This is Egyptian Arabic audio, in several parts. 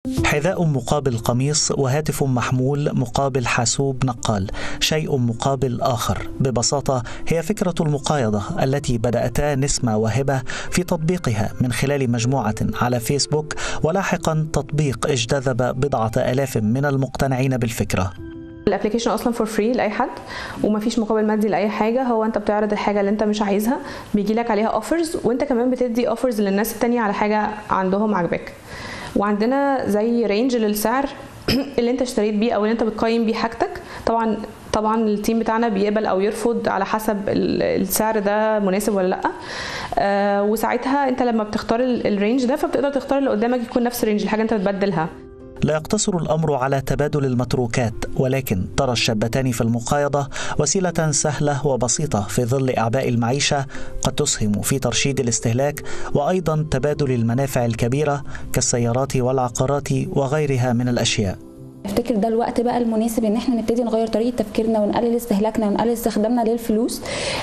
حذاء مقابل قميص وهاتف محمول مقابل حاسوب نقال شيء مقابل آخر ببساطة هي فكرة المقايضة التي بدأتا نسمة وهبة في تطبيقها من خلال مجموعة على فيسبوك ولاحقا تطبيق اجتذب بضعة آلاف من المقتنعين بالفكرة الابلكيشن اصلا فور فري لاي حد ومفيش مقابل مادي لاي حاجه هو انت بتعرض الحاجه اللي انت مش عايزها بيجي لك عليها اوفرز وانت كمان بتدي اوفرز للناس التانية على حاجه عندهم عاجباك وعندنا زي رينج للسعر اللي انت اشتريت بيه او اللي انت بتقيم بيه حاجتك طبعا طبعا التيم بتاعنا بيقبل او يرفض على حسب السعر ده مناسب ولا لا آه وساعتها انت لما بتختار الرينج ده فبتقدر تختار اللي قدامك يكون نفس رينج الحاجه انت بتبدلها لا يقتصر الامر على تبادل المتروكات ولكن ترى الشابتان في المقايضه وسيله سهله وبسيطه في ظل اعباء المعيشه قد تسهم في ترشيد الاستهلاك وايضا تبادل المنافع الكبيره كالسيارات والعقارات وغيرها من الاشياء افتكر ده الوقت بقى المناسب ان احنا نبتدي نغير طريقه تفكيرنا ونقلل استهلاكنا ونقلل استخدامنا للفلوس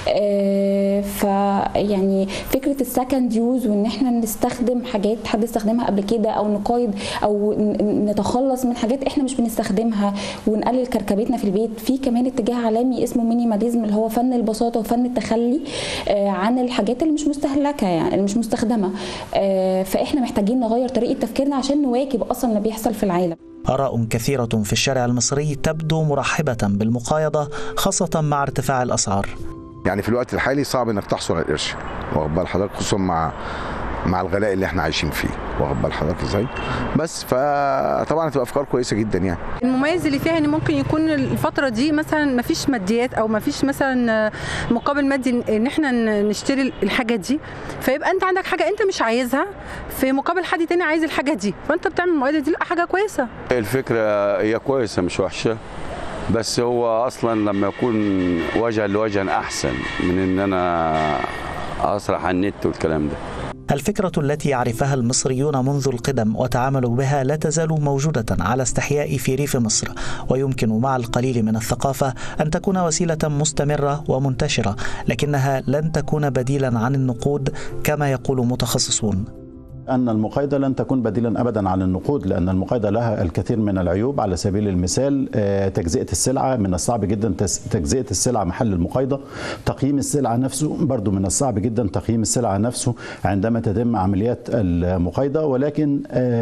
آه فيعني فكره السكند يوز وان احنا نستخدم حاجات حد استخدمها قبل كده او نقايض او نتخلص من حاجات احنا مش بنستخدمها ونقلل كركبتنا في البيت في كمان اتجاه عالمي اسمه مينيماليزم اللي هو فن البساطه وفن التخلي آه عن الحاجات اللي مش مستهلكه يعني اللي مش مستخدمه آه فاحنا محتاجين نغير طريقه تفكيرنا عشان نواكب اصلا اللي بيحصل في العالم آراء كثيرة في الشارع المصري تبدو مرحبة بالمقايضة خاصة مع ارتفاع الأسعار يعني في الوقت الحالي صعب انك تحصل على القرش واخد بال حضرتك خصوصا مع مع الغلاء اللي احنا عايشين فيه واخد بال حضرتك ازاي بس فطبعا هتبقى افكار كويسه جدا يعني المميز اللي فيها ان ممكن يكون الفتره دي مثلا ما فيش ماديات او ما فيش مثلا مقابل مادي ان احنا نشتري الحاجه دي فيبقى انت عندك حاجه انت مش عايزها في مقابل حد تاني عايز الحاجه دي فانت بتعمل المقايضه دي لا حاجه كويسه الفكره هي كويسه مش وحشه بس هو اصلا لما يكون وجها لوجه احسن من ان انا اسرح على النت والكلام ده الفكرة التي يعرفها المصريون منذ القدم وتعاملوا بها لا تزال موجودة على استحياء في ريف مصر ويمكن مع القليل من الثقافة أن تكون وسيلة مستمرة ومنتشرة لكنها لن تكون بديلا عن النقود كما يقول متخصصون أن المقايضة لن تكون بديلا أبدا عن النقود لأن المقايضة لها الكثير من العيوب على سبيل المثال تجزئة السلعة من الصعب جدا تجزئة السلعة محل المقايضة تقييم السلعة نفسه برضو من الصعب جدا تقييم السلعة نفسه عندما تتم عمليات المقايضة ولكن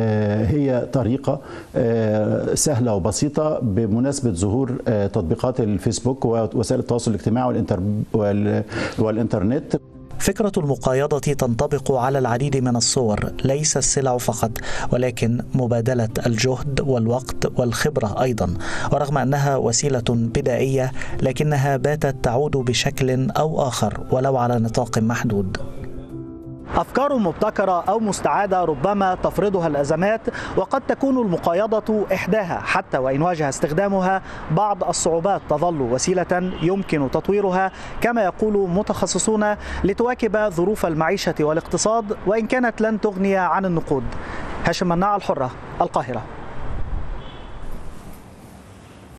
هي طريقة سهلة وبسيطة بمناسبة ظهور تطبيقات الفيسبوك ووسائل التواصل الاجتماعي والإنترنت فكرة المقايضة تنطبق على العديد من الصور ليس السلع فقط ولكن مبادلة الجهد والوقت والخبرة أيضا ورغم أنها وسيلة بدائية لكنها باتت تعود بشكل أو آخر ولو على نطاق محدود أفكار مبتكرة أو مستعادة ربما تفرضها الأزمات وقد تكون المقايضة إحداها حتى وإن واجه استخدامها بعض الصعوبات تظل وسيلة يمكن تطويرها كما يقول متخصصون لتواكب ظروف المعيشة والاقتصاد وإن كانت لن تغني عن النقود هاشم مناع الحرة القاهرة